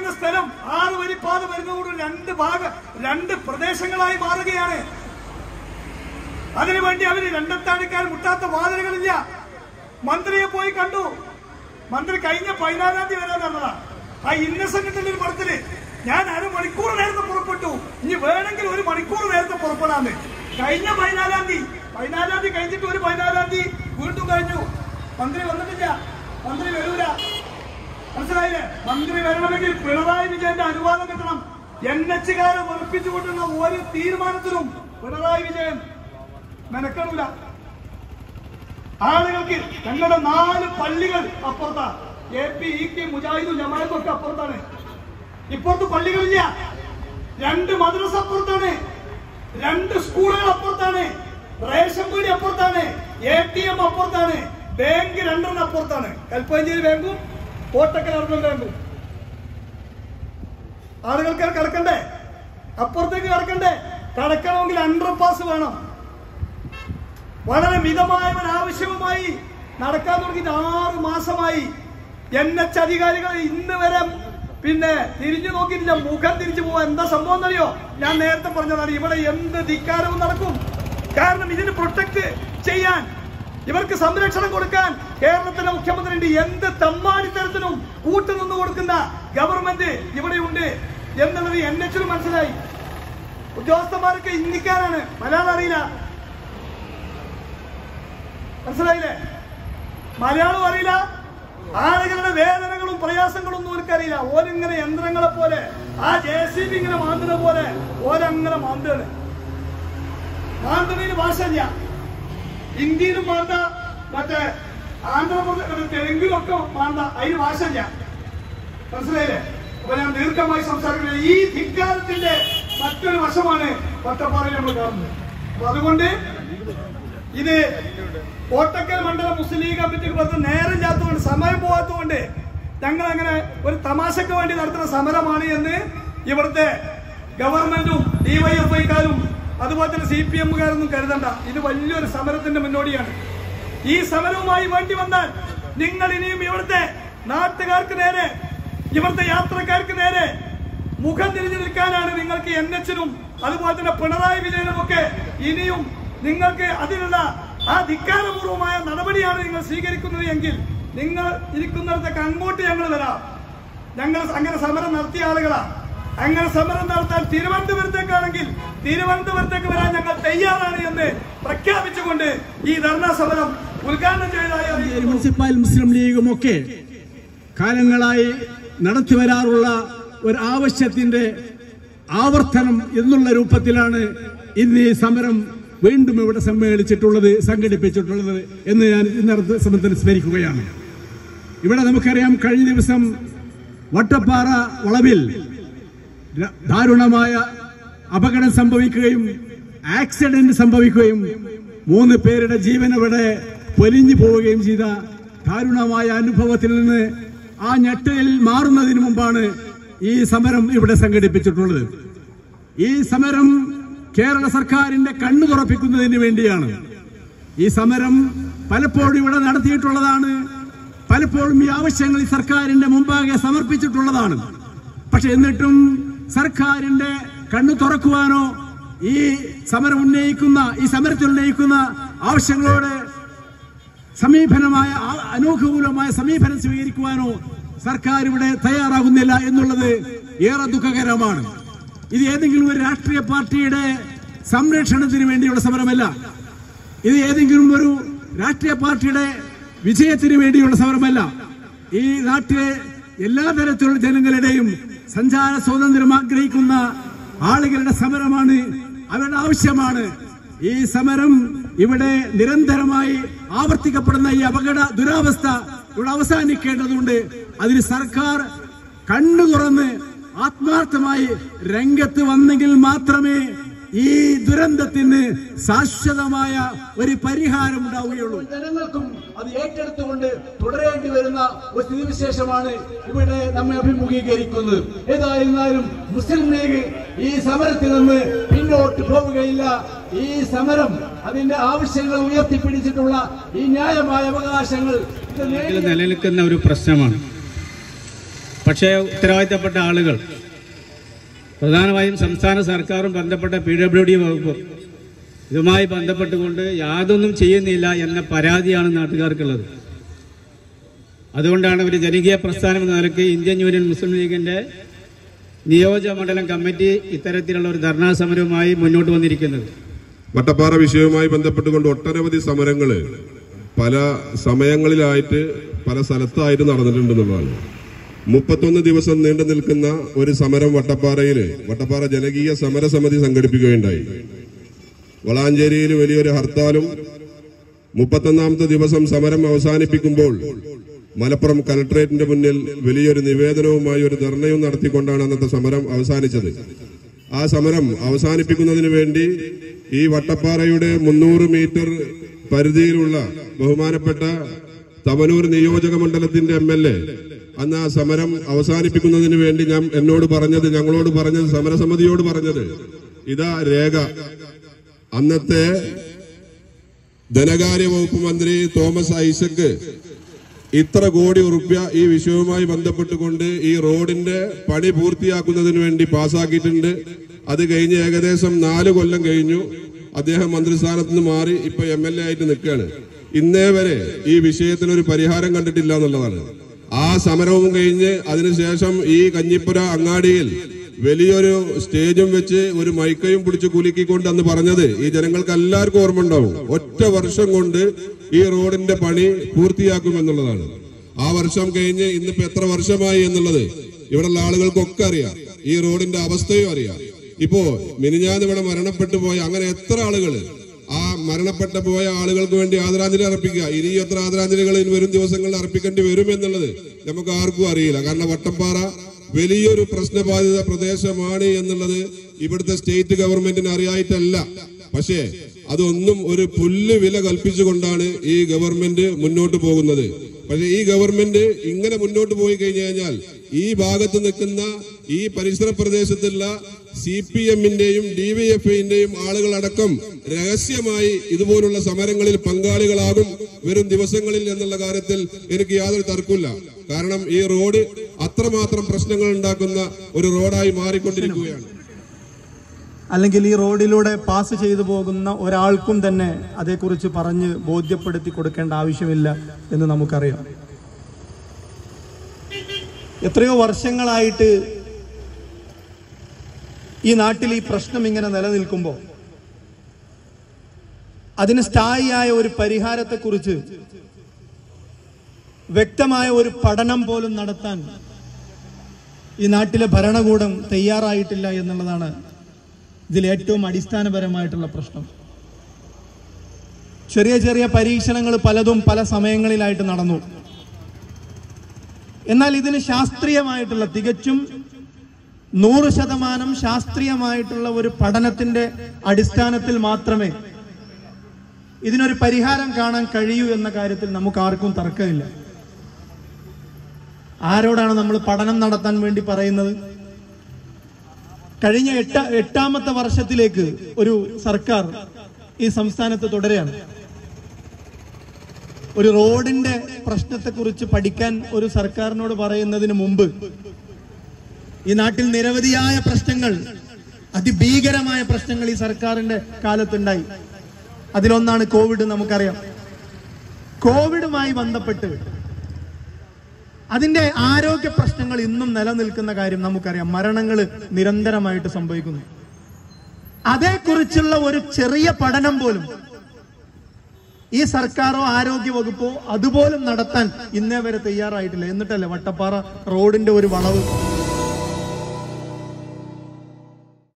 കിടക്കുന്ന സ്ഥലം ആറ് വരിപ്പാത വരുന്നതോട് രണ്ട് ഭാഗ രണ്ട് പ്രദേശങ്ങളായി മാറുകയാണ് അതിനുവേണ്ടി അവര് രണ്ടത്താണിക്കാർ മുട്ടാത്ത വാതിലുകളില്ല മന്ത്രിയെ പോയി കണ്ടു മന്ത്രി കഴിഞ്ഞ പതിനാലാം തീയതി വരാൻ നടന്നതാ ആ ഇന്നസെന്റ് ഒരു പടത്തില് ഞാൻ അര മണിക്കൂർ നേരത്തെ പുറപ്പെട്ടു ഇനി വേണമെങ്കിൽ ഒരു മണിക്കൂർ നേരത്തെ പുറപ്പെടാന്ന് കഴിഞ്ഞ പതിനാലാം തീയതി പതിനാലാം തീയതി കഴിഞ്ഞിട്ട് ഒരു പതിനാലാം തീയതി വീണ്ടും കഴിഞ്ഞു മന്ത്രി വന്നിട്ടില്ല മന്ത്രി വരൂല മനസ്സിലായില്ലേ മന്ത്രി വരണമെങ്കിൽ പിണറായി വിജയന്റെ അനുവാദം കിട്ടണം എൻ എച്ചുകാരെ വെറുപ്പിച്ചുകൊണ്ടുള്ള ഒരു തീരുമാനത്തിനും പിണറായി വിജയൻ മെനക്കെടൂല ആളുകൾക്ക് ഞങ്ങളുടെ നാല് പള്ളികൾ അപ്പുറത്താ എ പി ഇ കെ മുജാഹിദും ജമാഅത്തും ഒക്കെ അപ്പുറത്താണ് ഇപ്പുറത്ത് പള്ളികളില്ല രണ്ട് മദ്രസ അപ്പുറത്താണ് രണ്ട് സ്കൂളുകൾ അപ്പുറത്താണ് റേഷൻ പീടി അപ്പുറത്താണ് എ ടി എം അപ്പുറത്താണ് ബാങ്ക് രണ്ടെണ്ണം അപ്പുറത്താണ് കൽപ്പഞ്ചേരി ബാങ്കും കോട്ടക്കൽ അർബൻ ബാങ്കും ആളുകൾക്ക് അത് കടക്കണ്ടേ അപ്പുറത്തേക്ക് കടക്കണ്ടേ കടക്കണമെങ്കിൽ അണ്ടർ പാസ് വേണം വളരെ മിതമായ ഒരു ആവശ്യവുമായി നടക്കാൻ തുടങ്ങിയിട്ട് ആറ് മാസമായി എൻ എച്ച് അധികാരികൾ ഇന്ന് വരെ പിന്നെ തിരിഞ്ഞു നോക്കിയിട്ടില്ല മുഖം തിരിച്ചു പോവാൻ എന്താ സംഭവം എന്നറിയോ ഞാൻ നേരത്തെ പറഞ്ഞതാണ് ഇവിടെ എന്ത് ധിക്കാരവും നടക്കും കാരണം ഇതിന് പ്രൊട്ടക്ട് ചെയ്യാൻ ഇവർക്ക് സംരക്ഷണം കൊടുക്കാൻ കേരളത്തിലെ മുഖ്യമന്ത്രി ഉണ്ട് എന്ത് തമ്മാടിത്തരത്തിനും കൂട്ടുനിന്ന് കൊടുക്കുന്ന ഗവൺമെന്റ് ഇവിടെയുണ്ട് എന്നുള്ളത് എൻ എച്ചിന് മനസ്സിലായി ഉദ്യോഗസ്ഥന്മാരൊക്കെ ഇന്ത്യക്കാരാണ് മലയാളം അറിയില്ല മനസ്സിലായില്ലേ മലയാളം അറിയില്ല ആളുകളുടെ വേദനകളും പ്രയാസങ്ങളും ഒന്നും ഓർക്കറിയില്ല ഓരിങ്ങനെ യന്ത്രങ്ങളെ പോലെ ആ ജെ സി ബി ഇങ്ങനെ മാന്തുന്ന പോലെ ഓരങ്ങനെ മാന്താണ് മാന്തണീന് ഭാഷ ഇല്ല ഹിന്ദിയിലും മാന്ത മറ്റേ ആന്ധ്രാപ്രദേശ് തെലുങ്കിലൊക്കെ മാന്ത അതിന് ഭാഷ ഇല്ല മനസ്സിലായില്ലേ അപ്പൊ ഞാൻ ദീർഘമായി സംസാരിക്കുന്നത് ഈ ധിക്കാരത്തിന്റെ മറ്റൊരു വശമാണ് വട്ടപ്പാറയിൽ നമ്മൾ കാണുന്നത് അപ്പൊ അതുകൊണ്ട് ഇത് കോട്ടക്കൽ മണ്ഡലം മുസ്ലിം ലീഗ് കമ്മിറ്റിക്ക് പുറത്ത് നേരമില്ലാത്തതുകൊണ്ട് സമയം പോകാത്തതുകൊണ്ട് ഞങ്ങൾ അങ്ങനെ ഒരു തമാശക്ക് വേണ്ടി നടത്തുന്ന സമരമാണ് എന്ന് ഇവിടുത്തെ ഗവൺമെന്റും ഡിവൈഎഫ്ഐക്കാരും അതുപോലെ തന്നെ സി പി എമ്മുകാരൊന്നും കരുതണ്ട ഇത് വലിയൊരു സമരത്തിന്റെ മുന്നോടിയാണ് ഈ സമരവുമായി വേണ്ടി വന്നാൽ നിങ്ങൾ ഇനിയും ഇവിടുത്തെ നാട്ടുകാർക്ക് നേരെ ഇവിടുത്തെ യാത്രക്കാർക്ക് നേരെ മുഖം തിരിഞ്ഞു നിൽക്കാനാണ് നിങ്ങൾക്ക് എൻ എച്ചിനും അതുപോലെ തന്നെ പിണറായി വിജയനും ഒക്കെ ഇനിയും നിങ്ങൾക്ക് അതിനുള്ള ആ ധിക്കാരപൂർവമായ നടപടിയാണ് നിങ്ങൾ സ്വീകരിക്കുന്നത് എങ്കിൽ നിങ്ങൾ ഇരിക്കുന്നിടത്തൊക്കെ അങ്ങോട്ട് ഞങ്ങൾ വരാം ഞങ്ങൾ അങ്ങനെ സമരം നടത്തിയ ആളുകളാ അങ്ങനെ സമരം നടത്താൻ തിരുവനന്തപുരത്തേക്കാണെങ്കിൽ തിരുവനന്തപുരത്തേക്ക് വരാൻ ഞങ്ങൾ തയ്യാറാണ് എന്ന് പ്രഖ്യാപിച്ചുകൊണ്ട് ഈ ധർണാ സമരം ഉദ്ഘാടനം ചെയ്തതായി അറിയിക്കുന്നു. മുനിസിപ്പൽ മുസ്ലിം ലീഗും ഒക്കെ കാലങ്ങളായി നടത്തി വരാറുള്ള ഒരു ആവശ്യത്തിന്റെ ആവർത്തനം എന്നുള്ള രൂപത്തിലാണ് ഇന്ന് ഈ സമരം വീണ്ടും ഇവിടെ സമ്മേളിച്ചിട്ടുള്ളത് സംഘടിപ്പിച്ചിട്ടുള്ളത് എന്ന് ഞാൻ ഇന്നത്തെ സമയത്തിൽ സ്മരിക്കുകയാണ് ഇവിടെ നമുക്കറിയാം കഴിഞ്ഞ ദിവസം വട്ടപ്പാറ വളവിൽ ര- ദാരുണമായ അപകടം സംഭവിക്കുകയും ആക്സിഡന്റ് സംഭവിക്കുകയും മൂന്ന് പേരുടെ ജീവൻ ഇവിടെ പൊലിഞ്ഞു പോവുകയും ചെയ്ത ദാരുണമായ അനുഭവത്തിൽ നിന്ന് ആ ഞെട്ടലിൽ മാറുന്നതിന് മുമ്പാണ് ഈ സമരം ഇവിടെ സംഘടിപ്പിച്ചിട്ടുള്ളത് ഈ സമരം കേരള സർക്കാരിന്റെ കണ്ണു തുറപ്പിക്കുന്നതിന് വേണ്ടിയാണ് ഈ സമരം പലപ്പോഴും ഇവിടെ നടത്തിയിട്ടുള്ളതാണ് പലപ്പോഴും ഈ ആവശ്യങ്ങൾ ഈ സർക്കാരിന്റെ മുമ്പാകെ സമർപ്പിച്ചിട്ടുള്ളതാണ് പക്ഷെ എന്നിട്ടും സർക്കാരിന്റെ കണ്ണു തുറക്കുവാനോ ഈ സമരം ഉന്നയിക്കുന്ന ഈ സമരത്തിൽ ഉന്നയിക്കുന്ന ആവശ്യങ്ങളോട് സമീപനമായ ആ- അനുകൂലമായ സമീപനം സ്വീകരിക്കുവാനോ സർക്കാർ ഇവിടെ തയ്യാറാകുന്നില്ല എന്നുള്ളത് ഏറെ ദുഃഖകരമാണ് ഇത് ഏതെങ്കിലും ഒരു രാഷ്ട്രീയ പാർട്ടിയുടെ സംരക്ഷണത്തിന് വേണ്ടിയുള്ള സമരമല്ല ഇത് ഏതെങ്കിലും ഒരു രാഷ്ട്രീയ പാർട്ടിയുടെ വിജയത്തിന് വേണ്ടിയുള്ള സമരമല്ല ഈ നാട്ടിലെ എല്ലാ തരത്തിലുള്ള ജനങ്ങളുടെയും സഞ്ചാര സ്വാതന്ത്ര്യം ആഗ്രഹിക്കുന്ന ആളുകളുടെ സമരമാണ് അവരുടെ ആവശ്യമാണ് ഈ സമരം ഇവിടെ നിരന്തരമായി ആവർത്തിക്കപ്പെടുന്ന ഈ അപകട ദുരാവസ്ഥ ഇവിടെ അവസാനിക്കേണ്ടതുണ്ട് അതിന് സർക്കാർ കണ്ണു തുറന്ന് ആത്മാർത്ഥമായി രംഗത്ത് വന്നെങ്കിൽ മാത്രമേ ഈ ദുരന്തത്തിന് ശാശ്വതമായ ഒരു പരിഹാരം ഉണ്ടാവുകയുള്ളൂ ജനങ്ങൾക്കും അത് ഏറ്റെടുത്തുകൊണ്ട് തുടരേണ്ടി വരുന്ന ഒരു സ്ഥിതിവിശേഷമാണ് ഇവിടെ നമ്മെ അഭിമുഖീകരിക്കുന്നത് ഏതായിരുന്നാലും മുസ്ലിം ലീഗ് ഈ സമരത്തിൽ നിന്ന് പിന്നോട്ട് പോവുകയില്ല ഈ സമരം അതിന്റെ ആവശ്യങ്ങൾ ഉയർത്തിപ്പിടിച്ചിട്ടുള്ള ഈ ന്യായമായ അവകാശങ്ങൾ ഇത് നേടി ഇതിൽ നിലനിൽക്കുന്ന ഒരു പ്രശ്നമാണ് പക്ഷേ ഉത്തരവാദിത്തപ്പെട്ട ആളുകൾ പ്രധാനമായും സംസ്ഥാന സർക്കാരും ബന്ധപ്പെട്ട പി ഡബ്ല്യു ഡി വകുപ്പും ഇതുമായി ബന്ധപ്പെട്ടുകൊണ്ട് യാതൊന്നും ചെയ്യുന്നില്ല എന്ന പരാതിയാണ് നാട്ടുകാർക്കുള്ളത് അതുകൊണ്ടാണ് ഒരു ജനകീയ പ്രസ്ഥാനം എന്ന നിലയ്ക്ക് ഇന്ത്യൻ യൂണിയൻ മുസ്ലിം ലീഗിൻ്റെ നിയോജക മണ്ഡലം കമ്മിറ്റി ഇത്തരത്തിലുള്ള ഒരു ധർണാ സമരവുമായി മുന്നോട്ട് വന്നിരിക്കുന്നത് വട്ടപ്പാറ വിഷയവുമായി ബന്ധപ്പെട്ടുകൊണ്ട് ഒട്ടനവധി സമരങ്ങൾ പല സമയങ്ങളിലായിട്ട് പല സ്ഥലത്തായിട്ട് നടന്നിട്ടുണ്ടെന്നുള്ളതാണ് മുപ്പത്തൊന്ന് ദിവസം നീണ്ടു നിൽക്കുന്ന ഒരു സമരം വട്ടപ്പാറയിൽ വട്ടപ്പാറ ജനകീയ സമരസമിതി സംഘടിപ്പിക്കുകയുണ്ടായി വളാഞ്ചേരിയിൽ വലിയൊരു ഹർത്താലും മുപ്പത്തൊന്നാമത്തെ ദിവസം സമരം അവസാനിപ്പിക്കുമ്പോൾ മലപ്പുറം കലക്ടറേറ്റിന്റെ മുന്നിൽ വലിയൊരു നിവേദനവുമായി ഒരു ധർണയും നടത്തിക്കൊണ്ടാണ് അന്നത്തെ സമരം അവസാനിച്ചത് ആ സമരം അവസാനിപ്പിക്കുന്നതിന് വേണ്ടി ഈ വട്ടപ്പാറയുടെ മുന്നൂറ് മീറ്റർ പരിധിയിലുള്ള ബഹുമാനപ്പെട്ട തവനൂർ നിയോജക മണ്ഡലത്തിന്റെ എം എൽ എ അന്ന് ആ സമരം അവസാനിപ്പിക്കുന്നതിന് വേണ്ടി ഞാൻ എന്നോട് പറഞ്ഞത് ഞങ്ങളോട് പറഞ്ഞത് സമരസമിതിയോട് പറഞ്ഞത് ഇതാ രേഖ അന്നത്തെ ധനകാര്യ വകുപ്പ് മന്ത്രി തോമസ് ഐസക്ക് ഇത്ര കോടി ഉറുപ്യ ഈ വിഷയവുമായി ബന്ധപ്പെട്ടുകൊണ്ട് ഈ റോഡിന്റെ പണി പൂർത്തിയാക്കുന്നതിന് വേണ്ടി പാസ്സാക്കിയിട്ടുണ്ട് അത് കഴിഞ്ഞ് ഏകദേശം നാല് കൊല്ലം കഴിഞ്ഞു അദ്ദേഹം മന്ത്രിസ്ഥാനത്ത് നിന്ന് മാറി ഇപ്പൊ എം എൽ എ ആയിട്ട് നിൽക്കുകയാണ് ഇന്നേ വരെ ഈ വിഷയത്തിന് ഒരു പരിഹാരം കണ്ടിട്ടില്ല എന്നുള്ളതാണ് ആ സമരവും കഴിഞ്ഞ് അതിനുശേഷം ഈ കഞ്ഞിപ്പുര അങ്ങാടിയിൽ വലിയൊരു സ്റ്റേജും വെച്ച് ഒരു മൈക്കയും പിടിച്ച് കുലുക്കിക്കൊണ്ട് അന്ന് പറഞ്ഞത് ഈ ജനങ്ങൾക്ക് എല്ലാവർക്കും ഓർമ്മ ഉണ്ടാവും ഒറ്റ വർഷം കൊണ്ട് ഈ റോഡിന്റെ പണി പൂർത്തിയാക്കുമെന്നുള്ളതാണ് ആ വർഷം കഴിഞ്ഞ് ഇന്നിപ്പോ എത്ര വർഷമായി എന്നുള്ളത് ഇവിടെയുള്ള ആളുകൾക്കൊക്കെ അറിയാം ഈ റോഡിന്റെ അവസ്ഥയും അറിയാം ഇപ്പോ മിനിഞ്ഞാന്ന് ഇവിടെ മരണപ്പെട്ടു പോയ അങ്ങനെ എത്ര ആളുകൾ ആ മരണപ്പെട്ട പോയ ആളുകൾക്ക് വേണ്ടി ആദരാഞ്ജലി അർപ്പിക്കുക ഇനി എത്ര ആദരാഞ്ജലികൾ ഇനി വരും ദിവസങ്ങളിൽ അർപ്പിക്കേണ്ടി വരും എന്നുള്ളത് നമുക്ക് ആർക്കും അറിയില്ല കാരണം വട്ടപ്പാറ വലിയൊരു പ്രശ്നബാധിത പ്രദേശമാണ് എന്നുള്ളത് ഇവിടുത്തെ സ്റ്റേറ്റ് ഗവൺമെന്റിന് അറിയായിട്ടല്ല പക്ഷേ അതൊന്നും ഒരു പുല്ല് വില കൽപ്പിച്ചുകൊണ്ടാണ് ഈ ഗവൺമെന്റ് മുന്നോട്ട് പോകുന്നത് പക്ഷേ ഈ ഗവൺമെന്റ് ഇങ്ങനെ മുന്നോട്ട് പോയി കഴിഞ്ഞു കഴിഞ്ഞാൽ ഈ ഭാഗത്ത് നിൽക്കുന്ന ഈ പരിസര പ്രദേശത്തുള്ള സി പി എമ്മിന്റെയും ഡി വി എഫ് ഐന്റെയും ആളുകളടക്കം രഹസ്യമായി ഇതുപോലുള്ള സമരങ്ങളിൽ പങ്കാളികളാകും വരും ദിവസങ്ങളിൽ എന്നുള്ള കാര്യത്തിൽ എനിക്ക് യാതൊരു തർക്കമില്ല കാരണം ഈ റോഡ് അത്രമാത്രം പ്രശ്നങ്ങൾ ഉണ്ടാക്കുന്ന ഒരു റോഡായി മാറിക്കൊണ്ടിരിക്കുകയാണ് അല്ലെങ്കിൽ ഈ റോഡിലൂടെ പാസ് ചെയ്തു പോകുന്ന ഒരാൾക്കും തന്നെ അതേക്കുറിച്ച് പറഞ്ഞ് ബോധ്യപ്പെടുത്തി കൊടുക്കേണ്ട ആവശ്യമില്ല എന്ന് നമുക്കറിയാം എത്രയോ വർഷങ്ങളായിട്ട് ഈ നാട്ടിൽ ഈ പ്രശ്നം ഇങ്ങനെ നിലനിൽക്കുമ്പോൾ അതിന് സ്ഥായിയായ ഒരു പരിഹാരത്തെക്കുറിച്ച് വ്യക്തമായ ഒരു പഠനം പോലും നടത്താൻ ഈ നാട്ടിലെ ഭരണകൂടം തയ്യാറായിട്ടില്ല എന്നുള്ളതാണ് ഇതിൽ ഏറ്റവും അടിസ്ഥാനപരമായിട്ടുള്ള പ്രശ്നം ചെറിയ ചെറിയ പരീക്ഷണങ്ങൾ പലതും പല സമയങ്ങളിലായിട്ട് നടന്നു എന്നാൽ ഇതിന് ശാസ്ത്രീയമായിട്ടുള്ള തികച്ചും നൂറ് ശതമാനം ശാസ്ത്രീയമായിട്ടുള്ള ഒരു പഠനത്തിന്റെ അടിസ്ഥാനത്തിൽ മാത്രമേ ഇതിനൊരു പരിഹാരം കാണാൻ കഴിയൂ എന്ന കാര്യത്തിൽ നമുക്ക് ആർക്കും തർക്കമില്ല ആരോടാണ് നമ്മൾ പഠനം നടത്താൻ വേണ്ടി പറയുന്നത് കഴിഞ്ഞ എട്ട എട്ടാമത്തെ വർഷത്തിലേക്ക് ഒരു സർക്കാർ ഈ സംസ്ഥാനത്ത് തുടരുകയാണ് ഒരു റോഡിന്റെ പ്രശ്നത്തെക്കുറിച്ച് പഠിക്കാൻ ഒരു സർക്കാരിനോട് പറയുന്നതിന് മുമ്പ് ഈ നാട്ടിൽ നിരവധിയായ പ്രശ്നങ്ങൾ അതിഭീകരമായ പ്രശ്നങ്ങൾ ഈ സർക്കാരിന്റെ കാലത്തുണ്ടായി അതിലൊന്നാണ് കോവിഡ് നമുക്കറിയാം കോവിഡുമായി ബന്ധപ്പെട്ട് അതിന്റെ ആരോഗ്യ പ്രശ്നങ്ങൾ ഇന്നും നിലനിൽക്കുന്ന കാര്യം നമുക്കറിയാം മരണങ്ങൾ നിരന്തരമായിട്ട് സംഭവിക്കുന്നു അതേക്കുറിച്ചുള്ള ഒരു ചെറിയ പഠനം പോലും ഈ സർക്കാരോ ആരോഗ്യ വകുപ്പോ അതുപോലും നടത്താൻ ഇന്നേ വരെ തയ്യാറായിട്ടില്ല എന്നിട്ടല്ലേ വട്ടപ്പാറ റോഡിന്റെ ഒരു വളവ്